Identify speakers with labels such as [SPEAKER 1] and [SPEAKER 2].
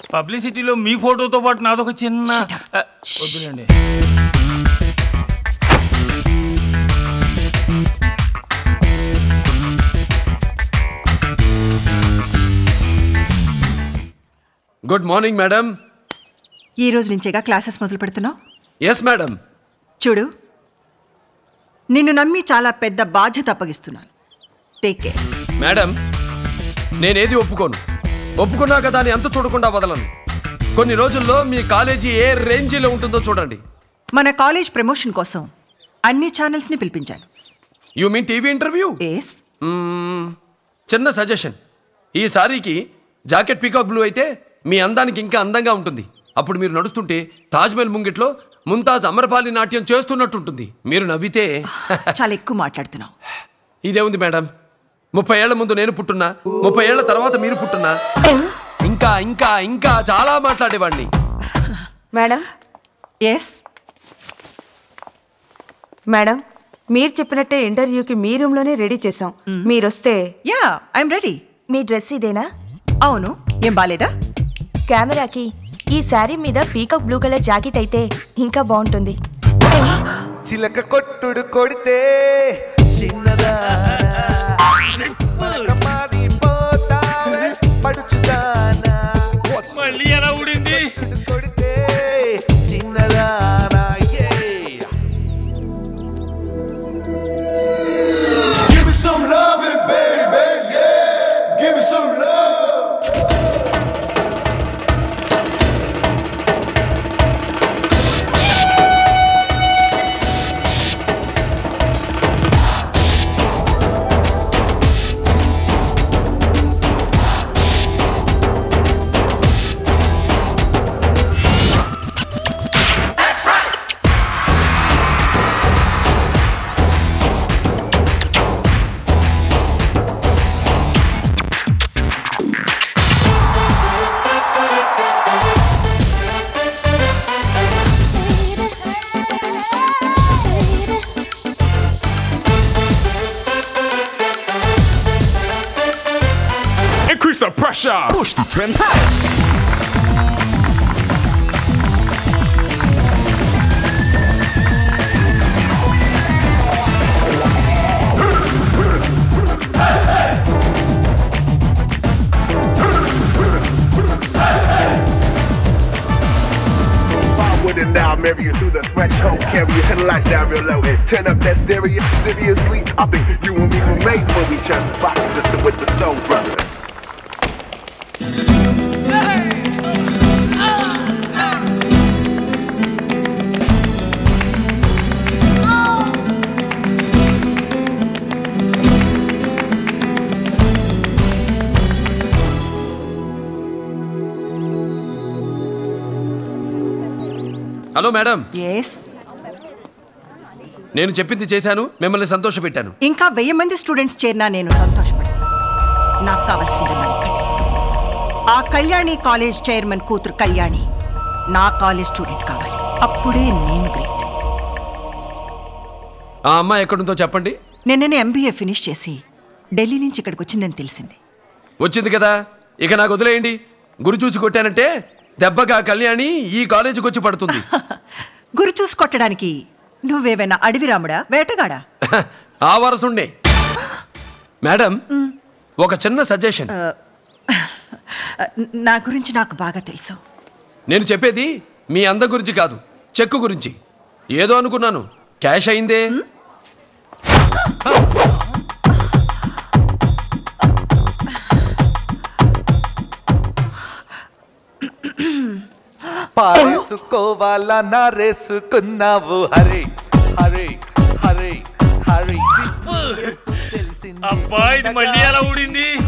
[SPEAKER 1] పబ్లిసిటీలో మీ ఫోటోతో పాటు నాదొక చిన్న
[SPEAKER 2] Shut up.
[SPEAKER 1] ఆ, వద్దులేండి
[SPEAKER 3] గుడ్ మార్నింగ్ మేడం
[SPEAKER 2] ఈ రోజు నుంచేగా క్లాసెస్ మొదలు పెడుతున్నావు
[SPEAKER 3] ఎస్ మేడం
[SPEAKER 2] చూడు నిన్ను నమ్మి చాలా పెద్ద బాధ్యత అప్పగిస్తున్నాను టేక్ కేర్
[SPEAKER 3] మేడం నేనేది ఒప్పుకోను ఒప్పుకున్నాక దాన్ని అంత చూడకుండా వదలను కొన్ని రోజుల్లో మీ కాలేజీ ఏ రేంజీలో ఉంటుందో చూడండి
[SPEAKER 2] మన కాలేజ్ ప్రమోషన్ కోసం అన్ని ఛానల్స్ని పిలిపించాను
[SPEAKER 3] you mean TV interview
[SPEAKER 2] yes
[SPEAKER 3] చిన్న సజెషన్ ఈ సారీకి జాకెట్ పీకాక్ బ్లూ అయితే మీ అందానికి ఇంకా అందంగా ఉంటుంది అప్పుడు మీరు నడుస్తుంటే తాజ్మహల్ ముంగిట్లో ముంతాజ్ అమరపాలి నాట్యం చేస్తున్నట్టుంటుంది మీరు నవ్వితే
[SPEAKER 2] చాలా ఎక్కువ మాట్లాడుతున్నావు
[SPEAKER 3] ఇదే ఉంది మేడం ముప్పై ఏళ్ల ముందు నేను పుట్టున్నా ముప్పై ఏళ్ల తర్వాత మీరు పుట్టున్నా ఇంకా ఇంకా ఇంకా చాలా మాట్లాడేవాడిని
[SPEAKER 4] మేడం
[SPEAKER 2] ఎస్
[SPEAKER 4] మేడం మీరు చెప్పినట్టే ఇంటర్వ్యూకి మీ రూమ్లోనే రెడీ చేసాం మీరొస్తే
[SPEAKER 2] యా ఐఎమ్ రెడీ
[SPEAKER 5] మీ డ్రెస్ ఇదేనా
[SPEAKER 2] అవును ఏం బాలేదా
[SPEAKER 5] కెమెరాకి ఈ శారీ మీద పీకాక్ బ్లూ కలర్ జాకెట్ అయితే ఇంకా బాగుంటుంది
[SPEAKER 6] చిలక కొట్టుడు కొడితే చిన్నదానా పడుచుదానా
[SPEAKER 1] మళ్ళీ ఎలా ఊడింది
[SPEAKER 6] కొడితే చిన్నదానా Give me some loving, baby, yeah. Give me some love.
[SPEAKER 7] Increase the pressure. Push the 10
[SPEAKER 6] Forward and now, marry you through the threshold. Carry your headlights down real low and turn up that stereo. Seriously, I think you and me were made for each other. Body sister with the soul brother.
[SPEAKER 3] Hello madam
[SPEAKER 2] yes
[SPEAKER 3] నేను చెప్పింది చేశాను మిమ్మల్ని సంతోషపెట్టాను
[SPEAKER 2] ఇంకా వెయ్యి మంది students చేరినా నేను సంతోషపడ్డాను నాకు కావాల్సిందల్లా ఒక్కటే ఆ కళ్యాణి కాలేజ్ చైర్మన్ కూతురు కళ్యాణి నా కాలేజ్ స్టూడెంట్ కావాలి అప్పుడే నేను గ్రేట్
[SPEAKER 3] ఆ అమ్మాయి ఎక్కడుందో చెప్పండి
[SPEAKER 2] నిన్ననే ఎంబీఏ ఫినిష్ చేసి ఢిల్లీ నుంచి ఇక్కడికి వచ్చిందని తెలిసింది
[SPEAKER 3] వచ్చింది కదా ఇక నాకు వదిలేయండి గురి చూసి కొట్టానంటే దెబ్బగా కళ్యాణి ఈ కాలేజీకి వచ్చి పడుతుంది
[SPEAKER 2] గురి చూసి కొట్టడానికి నువ్వేవైనా అడవి రాముడా వేటగాడా
[SPEAKER 3] ఆ వరసుండే మేడం ఒక చిన్న సజెషన్
[SPEAKER 2] నా గురించి నాకు బాగా తెలుసు
[SPEAKER 3] నేను చెప్పేది మీ అందం గురించి కాదు చెక్కు గురించి ఏదో అనుకున్నాను క్యాష్ అయిందే
[SPEAKER 6] పారేసుకోవాలా నారేసుకున్నావు హరే హరే హరే హరే
[SPEAKER 1] అబ్బా ఇది మళ్ళీ ఎలా ఊడింది